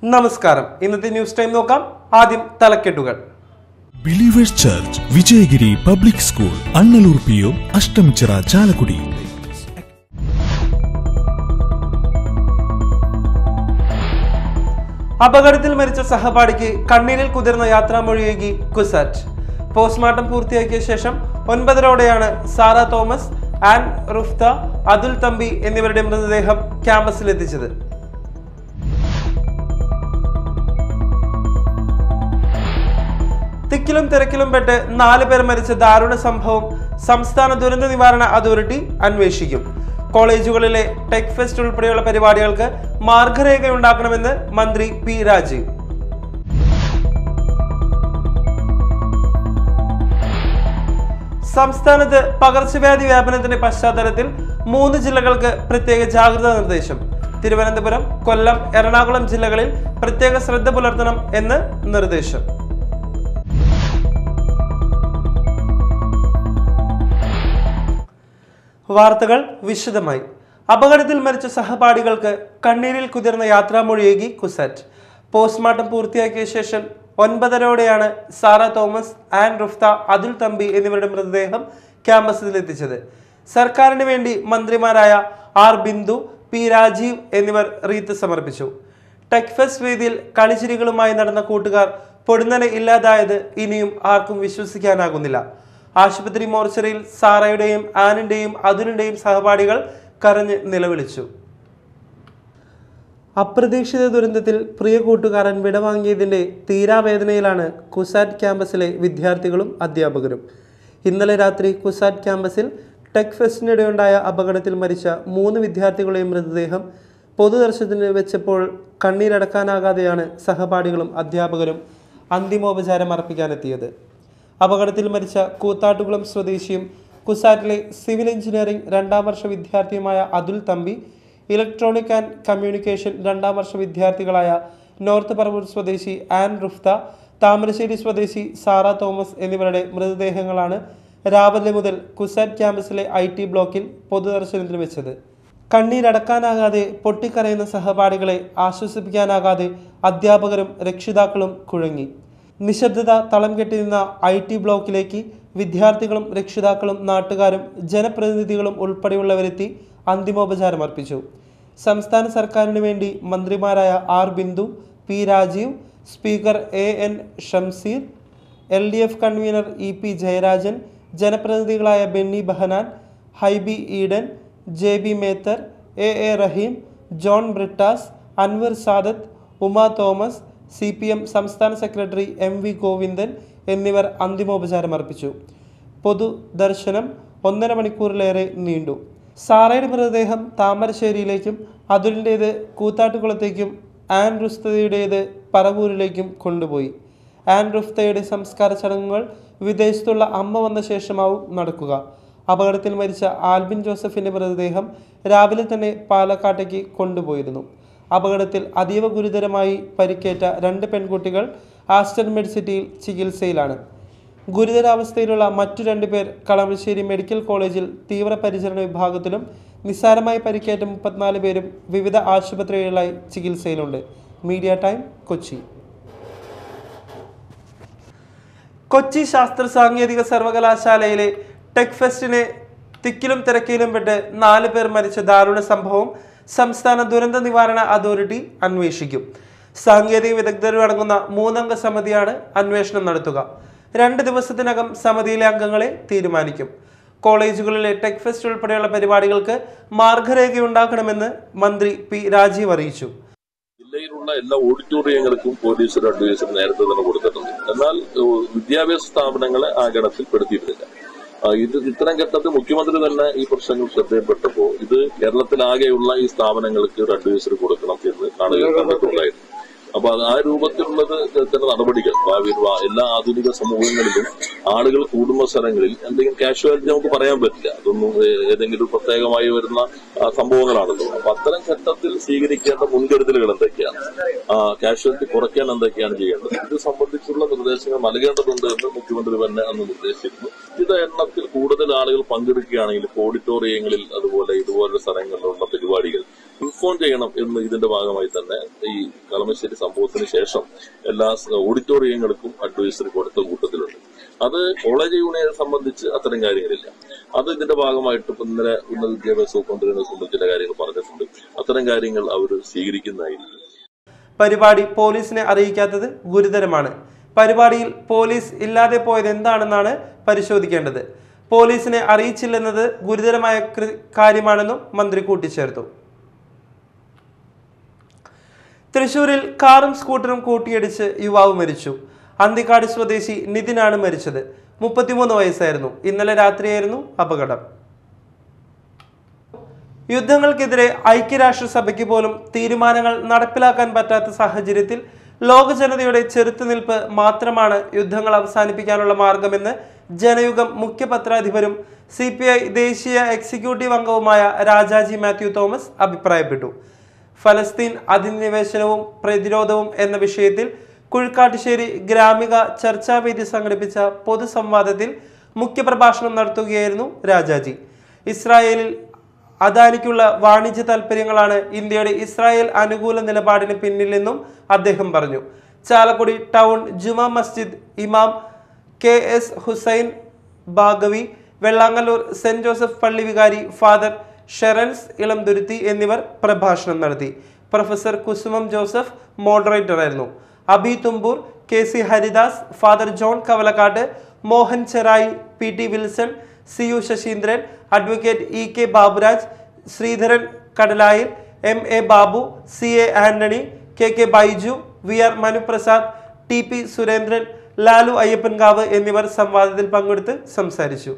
നമസ്കാരം ഇന്നത്തെ news time നോക്കാം ആദ്യം തലക്കെട്ടുകൾ believers church Vijayagiri public school Annallur P O Ashtamichira Chalakudy അപകടത്തിൽ മരിച്ച സഹപാഠിക്ക് കണ്ണീരിൽ കുതിർന്ന യാത്രാമൊഴിയേകി കുസാറ്റ് പോസ്റ്റ്മോർട്ടം പൂർത്തിയാക്കിയ ശേഷം ഒൻപതരോടെയാണ് സാറ തോമസ് ആൻ റുഫ്ത അതുൽ തമ്പി എന്നിവരുടെ മൃതദേഹം ക്യാമ്പസിലെത്തിച്ചത് തിക്കിലും തിരക്കിലും പെട്ട് നാല് പേർ മരിച്ച ദാരുണ സംഭവം സംസ്ഥാന ദുരന്ത നിവാരണ അതോറിറ്റി അന്വേഷിക്കും കോളേജുകളിലെ ടെക് ഫെസ്റ്റ് ഉൾപ്പെടെയുള്ള പരിപാടികൾക്ക് മാർഗരേഖയുണ്ടാക്കണമെന്ന് മന്ത്രി പി രാജീവ് സംസ്ഥാനത്ത് പകർച്ചവ്യാധി വ്യാപനത്തിന്റെ പശ്ചാത്തലത്തിൽ മൂന്ന് ജില്ലകൾക്ക് പ്രത്യേക ജാഗ്രതാ നിർദ്ദേശം തിരുവനന്തപുരം കൊല്ലം എറണാകുളം ജില്ലകളിൽ പ്രത്യേക ശ്രദ്ധ പുലർത്തണം എന്ന് നിർദ്ദേശം വാർത്തകൾ വിശദമായി അപകടത്തിൽ മരിച്ച സഹപാഠികൾക്ക് കണ്ണീരിൽ കുതിർന്ന യാത്രാമൊഴിയേകി കുസറ്റ് പോസ്റ്റ്മോർട്ടം പൂർത്തിയാക്കിയ ശേഷം ഒൻപതരോടെയാണ് സാറ തോമസ് ആൻ റുഫ്ത അതുൽ തമ്പി എന്നിവരുടെ മൃതദേഹം ക്യാമ്പസിലെത്തിച്ചത് സർക്കാരിന് വേണ്ടി മന്ത്രിമാരായ ആർ ബിന്ദു പി രാജീവ് എന്നിവർ റീത്ത് സമർപ്പിച്ചു ടെക് ഫെസ്റ്റ് വേദിയിൽ കളിച്ചിരികളുമായി നടന്ന കൂട്ടുകാർ പൊടുന്നനെ ഇല്ലാതായത് ഇനിയും ആർക്കും വിശ്വസിക്കാനാകുന്നില്ല ആശുപത്രി മോർച്ചറിയിൽ സാറയുടെയും ആനിന്റെയും അതുലിന്റെയും സഹപാഠികൾ കരഞ്ഞ് നിലവിളിച്ചു അപ്രതീക്ഷിത ദുരന്തത്തിൽ പ്രിയ കൂട്ടുകാരൻ വിടവാങ്ങിയതിന്റെ തീരാവേദനയിലാണ് കുസാറ്റ് ക്യാമ്പസിലെ വിദ്യാർത്ഥികളും അധ്യാപകരും ഇന്നലെ രാത്രി കുസാറ്റ് ക്യാമ്പസിൽ ടെക് ഫെസ്റ്റിനിടെയുണ്ടായ അപകടത്തിൽ മരിച്ച മൂന്ന് വിദ്യാർത്ഥികളുടെയും മൃതദേഹം പൊതുദർശനത്തിന് വെച്ചപ്പോൾ കണ്ണീരടക്കാനാകാതെയാണ് സഹപാഠികളും അധ്യാപകരും അന്തിമോപചാരം അർപ്പിക്കാനെത്തിയത് അപകടത്തിൽ മരിച്ച കൂത്താട്ടുകുളം സ്വദേശിയും കുസാറ്റിലെ സിവിൽ എഞ്ചിനീയറിംഗ് രണ്ടാം വർഷ വിദ്യാർത്ഥിയുമായ Athul Thampi electronic and communication രണ്ടാം വർഷ വിദ്യാർത്ഥികളായ നോർത്ത് പറവൂർ സ്വദേശി ആൻ റുഫ്ത താമരശ്ശേരി സ്വദേശി സാറ തോമസ് എന്നിവരുടെ മൃതദേഹങ്ങളാണ് രാവിലെ മുതൽ കുസാറ്റ് ക്യാമ്പസിലെ ഐ ടി ബ്ലോക്കിൽ പൊതുദർശനത്തിന് വെച്ചത് കണ്ണീരടക്കാനാകാതെ പൊട്ടിക്കരയുന്ന സഹപാഠികളെ ആശ്വസിപ്പിക്കാനാകാതെ അധ്യാപകരും രക്ഷിതാക്കളും കുഴങ്ങി നിശബ്ദത തളം കെട്ടി നിന്ന ഐ ടി ബ്ലോക്കിലേക്ക് വിദ്യാർത്ഥികളും രക്ഷിതാക്കളും നാട്ടുകാരും ജനപ്രതിനിധികളും ഉൾപ്പെടെയുള്ളവരെത്തി അന്തിമോപചാരം അർപ്പിച്ചു സംസ്ഥാന സർക്കാരിന് വേണ്ടി മന്ത്രിമാരായ R Bindu P Rajeev speaker A N Shamseer L D F convenor E P Jayarajan ജനപ്രതിനിധികളായ Benny Behanan Hibi Eden J B Mathar A A Rahim John Brittas Anwar Sadath Uma Thomas C P M സംസ്ഥാന സെക്രട്ടറി എം വി ഗോവിന്ദൻ എന്നിവർ അന്തിമോപചാരം അർപ്പിച്ചു പൊതുദർശനം ഒന്നര മണിക്കൂറിലേറെ നീണ്ടു സാറയുടെ മൃതദേഹം താമരശ്ശേരിയിലേക്കും അതുലിൻ്റേത് കൂത്താട്ടുകുളത്തേക്കും ആൻ റുസ്തയുടേത് പറവൂരിലേക്കും കൊണ്ടുപോയി ആൻ റുഫ്തയുടെ സംസ്കാര ചടങ്ങുകൾ വിദേശത്തുള്ള അമ്മ വന്ന ശേഷമാവും നടക്കുക അപകടത്തിൽ മരിച്ച ആൽബിൻ ജോസഫിന്റെ മൃതദേഹം രാവിലെ തന്നെ പാലക്കാട്ടേക്ക് കൊണ്ടുപോയിരുന്നു അപകടത്തിൽ അതീവ ഗുരുതരമായി പരിക്കേറ്റ രണ്ട് പെൺകുട്ടികൾ ആസ്റ്റർ മെഡിസിറ്റിയിൽ ചികിത്സയിലാണ് ഗുരുതരാവസ്ഥയിലുള്ള മറ്റു രണ്ടുപേർ കളമശ്ശേരി മെഡിക്കൽ കോളേജിൽ തീവ്രപരിചരണ വിഭാഗത്തിലും നിസ്സാരമായി പരിക്കേറ്റ മുപ്പത്തിനാല് പേരും വിവിധ ആശുപത്രികളിലായി ചികിത്സയിലുണ്ട് മീഡിയ ടൈം കൊച്ചി കൊച്ചി ശാസ്ത്ര സാങ്കേതിക സർവകലാശാലയിലെ ടെക് ഫെസ്റ്റിനെ തിക്കിലും തിരക്കിലും പെട്ട് നാല് പേർ മരിച്ച ദാരുണ സംഭവം സംസ്ഥാന ദുരന്ത നിവാരണ അതോറിറ്റി അന്വേഷിക്കും സാങ്കേതിക വിദഗ്ധരടങ്ങുന്ന മൂന്നംഗ സമിതിയാണ് അന്വേഷണം നടത്തുക രണ്ട് ദിവസത്തിനകം സമിതിയിലെ അംഗങ്ങളെ തീരുമാനിക്കും കോളേജുകളിലെ ടെക് ഫെസ്റ്റ് ഉൾപ്പെടെയുള്ള പരിപാടികൾക്ക് മാർഗരേഖയുണ്ടാക്കണമെന്ന് മന്ത്രി പി രാജീവ് അറിയിച്ചു ജില്ലയിലുള്ള എല്ലാ ഓഡിറ്റോറിയങ്ങൾക്കും പോലീസ് ഒരു അഡ്വൈസർ നേരത്തെ തന്നെ കൊടുത്തിട്ടുണ്ട് എന്നാൽ ഏഹ്, വിദ്യാഭ്യാസ സ്ഥാപനങ്ങളെ ആ ഗണത്തിൽ പെടുത്തിയിരുന്നില്ല ആ, ഇത് ഇത്തരം ഘട്ടത്തിൽ മുഖ്യമന്ത്രി തന്നെ ഈ പ്രശ്നങ്ങൾ ശ്രദ്ധയിൽപ്പെട്ടപ്പോൾ ഇത് കേരളത്തിലാകെയുള്ള ഈ സ്ഥാപനങ്ങൾക്ക് ഒരു അഡ്വൈസർ കൊടുക്കണം എന്ന് കാണുക കണ്ടിട്ടുണ്ടായിരുന്നു അപ്പൊ അത് ആ രൂപത്തിലുള്ളത് ചില നടപടികൾ ഭാവിയിൽ വാ- എല്ലാ ആധുനിക സമൂഹങ്ങളിലും ആളുകൾ കൂടുന്ന സ്ഥലങ്ങളിൽ എന്തെങ്കിലും കാഷ്വാലിറ്റി നമുക്ക് പറയാൻ പറ്റില്ല അതൊന്നും ഏ- ഏതെങ്കിലും പ്രത്യേകമായി വരുന്ന ആ, സംഭവങ്ങളാണല്ലോ അപ്പൊ അത്തരം ഘട്ടത്തിൽ സ്വീകരിക്കേണ്ട മുൻകരുതലുകൾ എന്തൊക്കെയാണ് കാഷ്വാലിറ്റി കുറയ്ക്കാൻ എന്തൊക്കെയാണ് ചെയ്യേണ്ടത് ഇത് സംബന്ധിച്ചുള്ള നിർദ്ദേശങ്ങൾ നൽകേണ്ടതുണ്ട് എന്ന് മുഖ്യമന്ത്രി തന്നെ അന്ന് നിർദ്ദേശിച്ചിരുന്നു ഇത് എണ്ണത്തിൽ കൂടുതൽ ആളുകൾ പങ്കെടുക്കുകയാണെങ്കിൽ ഇപ്പൊ ഓഡിറ്റോറിയങ്ങളിൽ അതുപോലെ ഇതുപോലുള്ള സ്ഥലങ്ങളിലുള്ള പരിപാടികൾ ഇൻഫോം ചെയ്യണം എന്ന് ഇതിന്റെ ഭാഗമായി തന്നെ ഈ കളമശ്ശേരി സംഭവത്തിന് ശേഷം എല്ലാ സ് ഓഡിറ്റോറിയങ്ങൾക്കും അഡ്വൈസറി കൊടുത്ത കൂട്ടത്തിലുണ്ട് അത് കോളേജ് യൂണിയനെ സംബന്ധിച്ച് അത്തരം കാര്യങ്ങളില്ല അത് ഇതിന്റെ ഭാഗമായിട്ട് ഇപ്പൊ ഇന്നലെ ഉന്നത വിദ്യാഭ്യാസ വകുപ്പ് മന്ത്രിനെ സംബന്ധിച്ച് ചില കാര്യങ്ങൾ പറഞ്ഞിട്ടുണ്ട് അത്തരം കാര്യങ്ങൾ അവർ സ്വീകരിക്കുന്നതായിരിക്കും പരിപാടി പോലീസിനെ അറിയിക്കാത്തത് ഗുരുതരമാണ് പരിപാടിയിൽ പോലീസ് ഇല്ലാതെ പോയത് എന്താണെന്നാണ് പരിശോധിക്കേണ്ടത് പോലീസിനെ അറിയിച്ചില്ലെന്നത് ഗുരുതരമായ കൃ- കാര്യമാണെന്നും മന്ത്രി കൂട്ടിച്ചേർത്തു തൃശൂരിൽ കാറും സ്കൂട്ടറും കൂട്ടിയിടിച്ച് യുവാവ് മരിച്ചു അന്തിക്കാട് സ്വദേശി നിതിനാണ് മരിച്ചത് മുപ്പത്തിമൂന്ന് വയസ്സായിരുന്നു ഇന്നലെ രാത്രിയായിരുന്നു അപകടം യുദ്ധങ്ങൾക്കെതിരെ ഐക്യരാഷ്ട്രസഭയ്ക്ക് പോലും തീരുമാനങ്ങൾ നടപ്പിലാക്കാൻ പറ്റാത്ത സാഹചര്യത്തിൽ ലോക ജനതയുടെ ചെറുത്തുനിൽപ്പ് മാത്രമാണ് യുദ്ധങ്ങൾ അവസാനിപ്പിക്കാനുള്ള മാർഗമെന്ന് ജനയുഗം മുഖ്യപത്രാധിപരും സി പി ഐ ദേശീയ എക്സിക്യൂട്ടീവ് അംഗവുമായ രാജാജി മാത്യു തോമസ് അഭിപ്രായപ്പെട്ടു ഫലസ്തീൻ അധിനിവേശനവും പ്രതിരോധവും എന്ന വിഷയത്തിൽ കുഴിക്കാട്ടുശ്ശേരി ഗ്രാമിക ചർച്ചാവേദി സംഘടിപ്പിച്ച പൊതുസംവാദത്തിൽ മുഖ്യപ്രഭാഷണം നടത്തുകയായിരുന്നു രാജാജി ഇസ്രായേലിൽ അദാനിക്കുള്ള വാണിജ്യ താൽപ്പര്യങ്ങളാണ് ഇന്ത്യയുടെ ഇസ്രായേൽ അനുകൂല നിലപാടിന് പിന്നിലെന്നും അദ്ദേഹം പറഞ്ഞു ചാലക്കുടി ടൗൺ ജുമാ മസ്ജിദ് ഇമാം K S Hussain Baqavi Vellangallur saint Joseph പള്ളി വികാരി ഫാദർ ഷെറൻസ് ഇളംതുരുത്തി എന്നിവർ പ്രഭാഷണം നടത്തി പ്രൊഫസർ കുസുമം ജോസഫ് മോഡറേറ്ററായിരുന്നു Abi Thumboor K C Haridas father John Kavalakkat Mohan Cherai P T Wilson C U Sasheendran advocate E K Baburaj Sreedharan Kadalayil M A Babu C A Antony K K Baiju V R Manuprasad T P Surendran Lalu Ayyappankavu എന്നിവർ സംവാദത്തിൽ പങ്കെടുത്ത് സംസാരിച്ചു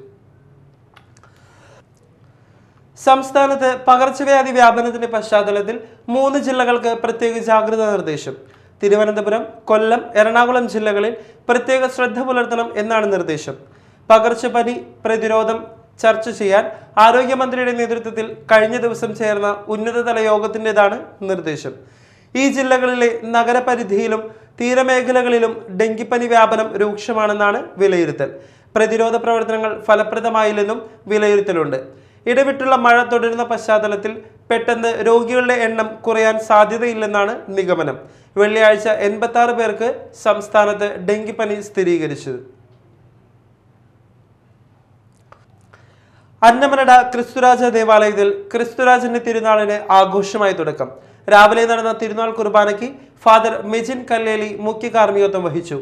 സംസ്ഥാനത്ത് പകർച്ചവ്യാധി വ്യാപനത്തിന്റെ പശ്ചാത്തലത്തിൽ മൂന്ന് ജില്ലകൾക്ക് പ്രത്യേക ജാഗ്രതാ നിർദ്ദേശം തിരുവനന്തപുരം കൊല്ലം എറണാകുളം ജില്ലകളിൽ പ്രത്യേക ശ്രദ്ധ പുലർത്തണം എന്നാണ് നിർദ്ദേശം പകർച്ചപ്പനി പ്രതിരോധം ചർച്ച ചെയ്യാൻ ആരോഗ്യമന്ത്രിയുടെ നേതൃത്വത്തിൽ കഴിഞ്ഞ ദിവസം ചേർന്ന ഉന്നതതല യോഗത്തിൻ്റെതാണ് നിർദ്ദേശം ഈ ജില്ലകളിലെ നഗരപരിധിയിലും തീരമേഖലകളിലും ഡെങ്കിപ്പനി വ്യാപനം രൂക്ഷമാണെന്നാണ് വിലയിരുത്തൽ പ്രതിരോധ പ്രവർത്തനങ്ങൾ ഫലപ്രദമായില്ലെന്നും വിലയിരുത്തലുണ്ട് ഇടവിട്ടുള്ള മഴ തുടരുന്ന പശ്ചാത്തലത്തിൽ പെട്ടെന്ന് രോഗികളുടെ എണ്ണം കുറയാൻ സാധ്യതയില്ലെന്നാണ് നിഗമനം വെള്ളിയാഴ്ച എൺപത്തി ആറ് പേർക്ക് സംസ്ഥാനത്ത് ഡെങ്കിപ്പനി സ്ഥിരീകരിച്ചു അന്നമനട ക്രിസ്തുരാജ ദേവാലയത്തിൽ ക്രിസ്തുരാജന്റെ തിരുനാളിന് ആഘോഷമായി തുടക്കം രാവിലെ നടന്ന തിരുനാൾ കുർബാനയ്ക്ക് ഫാദർ മെജിൻ കല്ലേലി മുഖ്യ കാർമ്മികത്വം വഹിച്ചു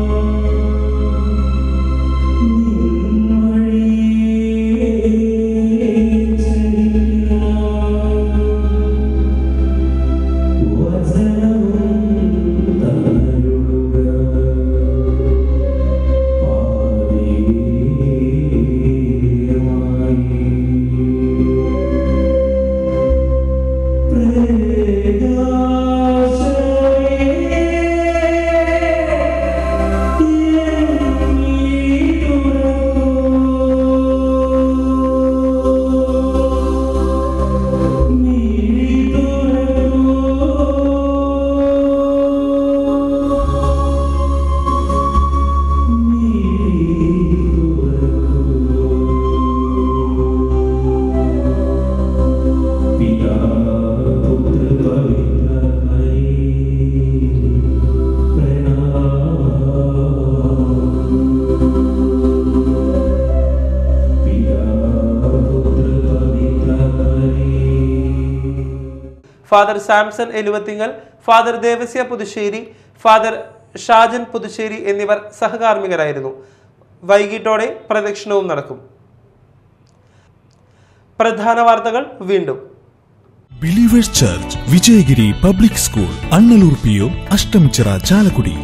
father Samson Eluvathingal father Devasya Puthussery father Shajan Puthussery എന്നിവർ സഹകാർമ്മികരായിരുന്നു വൈകിട്ടോടെ പ്രദക്ഷിണവും നടക്കും പ്രധാന വാർത്തകൾ വീണ്ടും believers church Vijayagiri public school Annallur P O Ashtamichira Chalakudy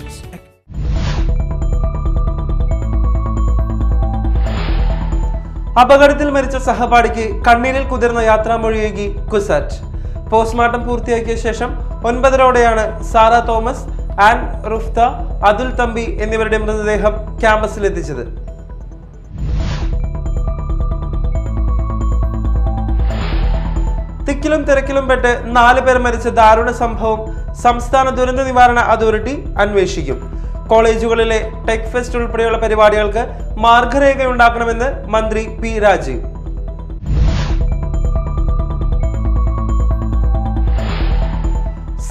അപകടത്തിൽ മരിച്ച സഹപാഠിക്ക് കണ്ണീരിൽ കുതിർന്ന യാത്രാമൊഴിയേകി കുസാറ്റ് പോസ്റ്റ്മോർട്ടം പൂർത്തിയാക്കിയ ശേഷം ഒൻപതരോടെയാണ് സാറ തോമസ് ആൻ റുഫ്ത അതുൽ തമ്പി എന്നിവരുടെ മൃതദേഹം ക്യാമ്പസിലെത്തിച്ചത് തിക്കിലും തിരക്കിലും പെട്ട് നാല് പേർ മരിച്ച ദാരുണ സംഭവം സംസ്ഥാന ദുരന്ത നിവാരണ അതോറിറ്റി അന്വേഷിക്കും കോളേജുകളിലെ ടെക് ഫെസ്റ്റ് ഉൾപ്പെടെയുള്ള പരിപാടികൾക്ക് മാർഗരേഖയുണ്ടാക്കണമെന്ന് മന്ത്രി പി രാജീവ്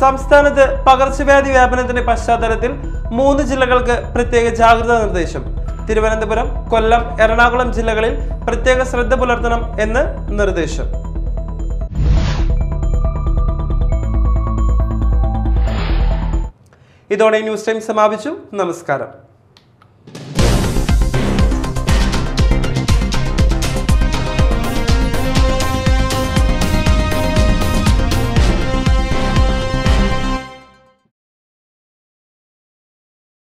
സംസ്ഥാനത്ത് പകർച്ചവ്യാധി വ്യാപനത്തിന്റെ പശ്ചാത്തലത്തിൽ മൂന്ന് ജില്ലകൾക്ക് പ്രത്യേക ജാഗ്രതാ നിർദ്ദേശം തിരുവനന്തപുരം കൊല്ലം എറണാകുളം ജില്ലകളിൽ പ്രത്യേക ശ്രദ്ധ പുലർത്തണം എന്ന് നിർദ്ദേശം ഇതോടെ ന്യൂസ് ടൈം സമാപിച്ചു നമസ്കാരം